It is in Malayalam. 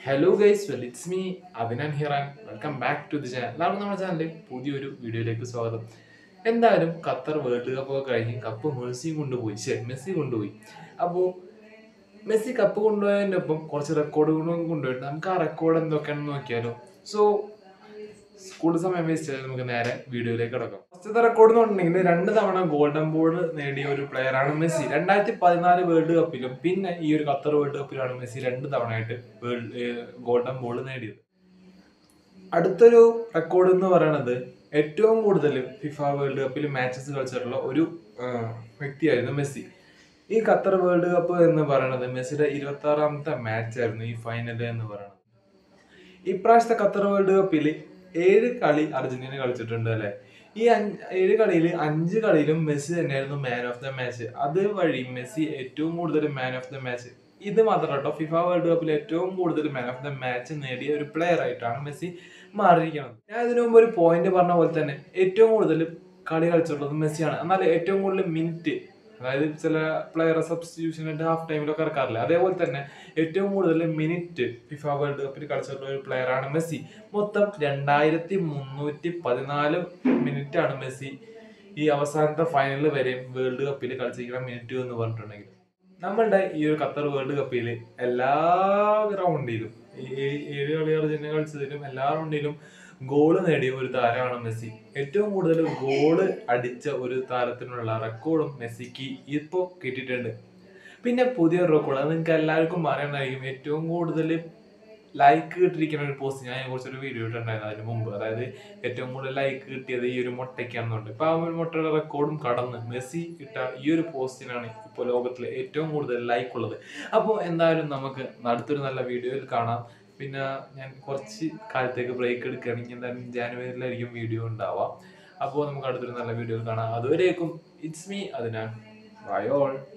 hello guys well it's me Abhinan Hiran welcome back to the channel എല്ലാവർക്കും നമ്മുടെ ചാനലിൽ പുതിയൊരു വീഡിയോയിലേക്ക് സ്വാഗതം എന്തായാലും ഖത്തർ വേൾഡ് കപ്പ് ഒക്കെ കഴിഞ്ഞ് കപ്പ് മെസ്സി കൊണ്ടുപോയി ശരി മെസ്സി കൊണ്ടുപോയി അപ്പോൾ മെസ്സി കപ്പ് കൊണ്ടുപോയതിൻ്റെ ഒപ്പം കുറച്ച് റെക്കോർഡുകളും കൊണ്ടുപോയിട്ട് നമുക്ക് ആ റെക്കോർഡ് എന്തൊക്കെയാണെന്ന് നോക്കിയാലോ സോ കൂടുതൽ സമയം വേസ്റ്റ് ചെയ്താൽ നമുക്ക് നേരെ വീഡിയോയിലേക്ക് കിടക്കാം ഫസ്റ്റത്തെ റെക്കോർഡ് എന്ന് പറഞ്ഞിട്ടുണ്ടെങ്കിൽ രണ്ട് തവണ ഗോൾഡൻ ബോൾ നേടിയ ഒരു പ്ലെയറാണ് മെസ്സി രണ്ടായിരത്തി പതിനാല് വേൾഡ് കപ്പിലും പിന്നെ ഈ ഒരു ഖത്തർ വേൾഡ് കപ്പിലാണ് മെസ്സി രണ്ട് തവണയായിട്ട് വേൾഡ് ഗോൾഡൻ ബോൾ നേടിയത് അടുത്തൊരു റെക്കോർഡ് എന്ന് പറയുന്നത് ഏറ്റവും കൂടുതൽ ഫിഫ വേൾഡ് കപ്പിൽ മാച്ചസ് കളിച്ചിട്ടുള്ള ഒരു ആ, വ്യക്തിയായിരുന്നു മെസ്സി ഈ ഖത്തർ വേൾഡ് കപ്പ് എന്ന് പറയുന്നത് മെസ്സിയുടെ ഇരുപത്തി ആറാമത്തെ മാച്ച് ആയിരുന്നു ഈ ഫൈനൽ എന്ന് പറയുന്നത് ഇപ്രാവശ്യത്തെ ഖത്തർ വേൾഡ് കപ്പിൽ ഏഴ് കളി അർജന്റീന കളിച്ചിട്ടുണ്ട് അല്ലെ ഈ അഞ്ച് ഏഴ് കളിയിൽ അഞ്ച് കളിയിലും മെസ്സി തന്നെയായിരുന്നു മാൻ ഓഫ് ദ മാച്ച് അതുവഴി മെസ്സി ഏറ്റവും കൂടുതൽ മാൻ ഓഫ് ദ മാച്ച് ഇത് മാത്രം കേട്ടോ ഫിഫ വേൾഡ് കപ്പിൽ ഏറ്റവും കൂടുതൽ മാൻ ഓഫ് ദ മാച്ച് നേടിയ ഒരു പ്ലെയർ ആയിട്ടാണ് മെസ്സി മാറിയിരിക്കുന്നത് ഞാൻ ഇതിനു മുമ്പ് ഒരു പോയിന്റ് പറഞ്ഞ പോലെ തന്നെ ഏറ്റവും കൂടുതൽ കളി കളിച്ചിട്ടുള്ളത് മെസ്സിയാണ് എന്നാൽ ഏറ്റവും കൂടുതൽ മിനിറ്റ് അതായത് ചില പ്ലെയറെ സബ്സ്റ്റിറ്റ്യൂഷൻ ആയിട്ട് ഹാഫ് ടൈമിലൊക്കെ ഇറക്കാറില്ല അതേപോലെ തന്നെ ഏറ്റവും കൂടുതൽ മിനിറ്റ് ഫിഫ വേൾഡ് കപ്പിൽ കളിച്ചിട്ടുള്ള ഒരു player ആണ് മെസ്സി മൊത്തം രണ്ടായിരത്തി മുന്നൂറ്റി പതിനാല് മിനിറ്റ് ആണ് മെസ്സി ഈ അവസാനത്തെ ഫൈനൽ വരെ വേൾഡ് കപ്പിൽ കളിച്ചിരിക്കുന്ന മിനിറ്റ് എന്ന് പറഞ്ഞിട്ടുണ്ടെങ്കിൽ നമ്മളുടെ ഈ ഒരു ഖത്തർ വേൾഡ് കപ്പിൽ എല്ലാ റൗണ്ടിലും ഈ ഏ- ഏഴ് കളി അർജന്റീന കളിച്ചതിലും എല്ലാ റൗണ്ടിലും ഗോള് നേടിയ ഒരു താരമാണ് മെസ്സി ഏറ്റവും കൂടുതൽ ഗോള് അടിച്ച ഒരു താരത്തിനുള്ള റെക്കോർഡും മെസ്സിക്ക് ഇപ്പോൾ കിട്ടിയിട്ടുണ്ട് പിന്നെ പുതിയ റെക്കോർഡ് അത് നിങ്ങൾക്ക് എല്ലാവർക്കും അറിയണമായിരിക്കും ഏറ്റവും കൂടുതൽ ലൈക്ക് കിട്ടിയിരിക്കുന്ന ഒരു പോസ്റ്റ് ഞാൻ കുറച്ചൊരു വീഡിയോ ഇട്ടിട്ടുണ്ടായിരുന്നു അതിന് മുമ്പ് അതായത് ഏറ്റവും കൂടുതൽ ലൈക്ക് കിട്ടിയത് ഈ ഒരു മുട്ടയ്ക്കാണെന്നുണ്ട് ഇപ്പൊ ആ ഒരു മുട്ടയുടെ റെക്കോർഡും കടന്ന് മെസ്സി ഇട്ട ഈ ഒരു പോസ്റ്റിനാണ് ഇപ്പോൾ ലോകത്തിലെ ഏറ്റവും കൂടുതൽ ലൈക്ക് ഉള്ളത് അപ്പോൾ എന്തായാലും നമുക്ക് അടുത്തൊരു നല്ല വീഡിയോയിൽ കാണാം പിന്നെ ഞാൻ കുറച്ച് കാലത്തേക്ക് ബ്രേക്ക് എടുക്കുകയാണെങ്കിൽ എന്തായാലും ജാനുവരിയിലായിരിക്കും വീഡിയോ ഉണ്ടാവാം അപ്പോൾ നമുക്ക് അടുത്തൊരു നല്ല വീഡിയോയിൽ കാണാം അതുവരേക്കും ഇറ്റ്സ് മീ അതിനാൽ ബൈ ഓൾ